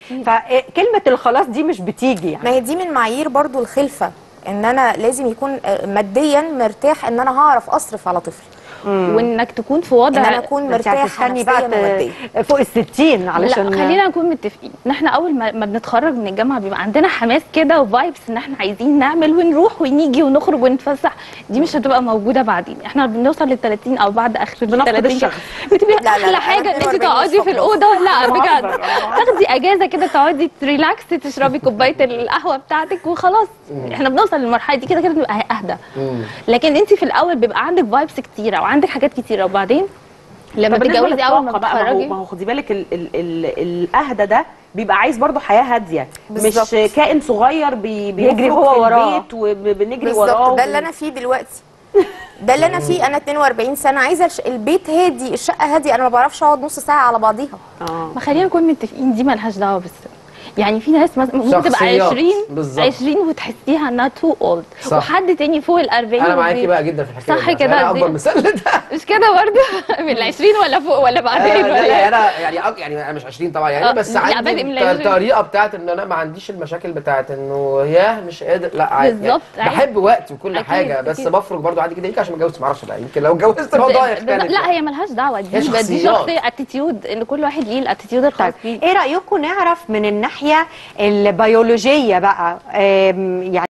فكلمه الخلاص دي مش بتيجي يعني ما هي دي من معايير برضو الخلفه ان انا لازم يكون آه، ماديا مرتاح ان انا هعرف اصرف على طفل وانك تكون في ان وضع انا اكون انت مرتاحه هتستني نفسيا بقى وماديا ت- فوق الستين علشان لا خلينا نكون متفقين ان احنا اول ما, ما بنتخرج من الجامعه بيبقى عندنا حماس كده وفايبس ان احنا عايزين نعمل ونروح ونيجي ونخرج ونتفسح دي مش هتبقى موجوده بعدين احنا بنوصل لل 30 او بعد اخر ال بنفقد 30 الشغف. بتبقى لا، لا، احلى لا، حاجه أنا ان انت 42 تقعدي في مش الاوضه لا بهزر، بجد أنا تاخدي اجازه كده تقعدي تريلاكس تشربي كوبايه القهوه بتاعتك وخلاص احنا بنوصل للمرحله دي كده كده بنبقى اهدى لكن انت في الاول بيبقى عندك فايبس كتيره وعندك حاجات كتيره وبعدين لما طب بالنسبة تتجوزي اول ما للطاقة بقى ما هو بتتخرجي ما هو خدي بالك ال ال ال الاهدى ده بيبقى عايز برضه حياه هاديه بالظبط. مش كائن صغير بي بيجري بيجري هو هو وراه. البيت وبنجري وراه بالظبط ده وبن- اللي انا فيه دلوقتي ده اللي انا فيه انا 42 سنه عايزه الش- البيت هادي الشقه هاديه انا ما بعرفش اقعد نص ساعه على بعضيها اه ما خلينا نكون متفقين دي مالهاش دعوه بالسن يعني في ناس مثلا ممكن تبقى شخصيات. 20 بالظبط. 20 وتحسيها انها تو اولد صح. وحد تاني فوق ال 40 انا معاكي وبي- بقى جدا في الحكايه صح دي، عشان كده، انا دي- اكبر مثال ده مش كده برضه من ال 20 ولا فوق ولا آه، بعدين لا ولا يعني انا يعني أك- يعني انا مش 20 طبعا يعني آه، بس لا، عندي بادئ من الط- العشرين. الطريقه بتاعت ان انا ما عنديش المشاكل بتاعت انه ياه مش قادر لا عادي بالظبط، يعني عادي. بحب وقتي وكل أكيد، حاجه بس أكيد. بفرج برضو عادي جدا يمكن عشان ما اتجوزتش ما اعرفش بقى يمكن لو اتجوزت الموضوع بس- يختلف لا هي مالهاش دعوه دي هي دي شخصيات. شخصيه اتيتيود ان كل واحد ليه الاتيتيود الخاص بيه ايه رايكم نعرف من الناحيه البيولوجيه بقى آم، يعني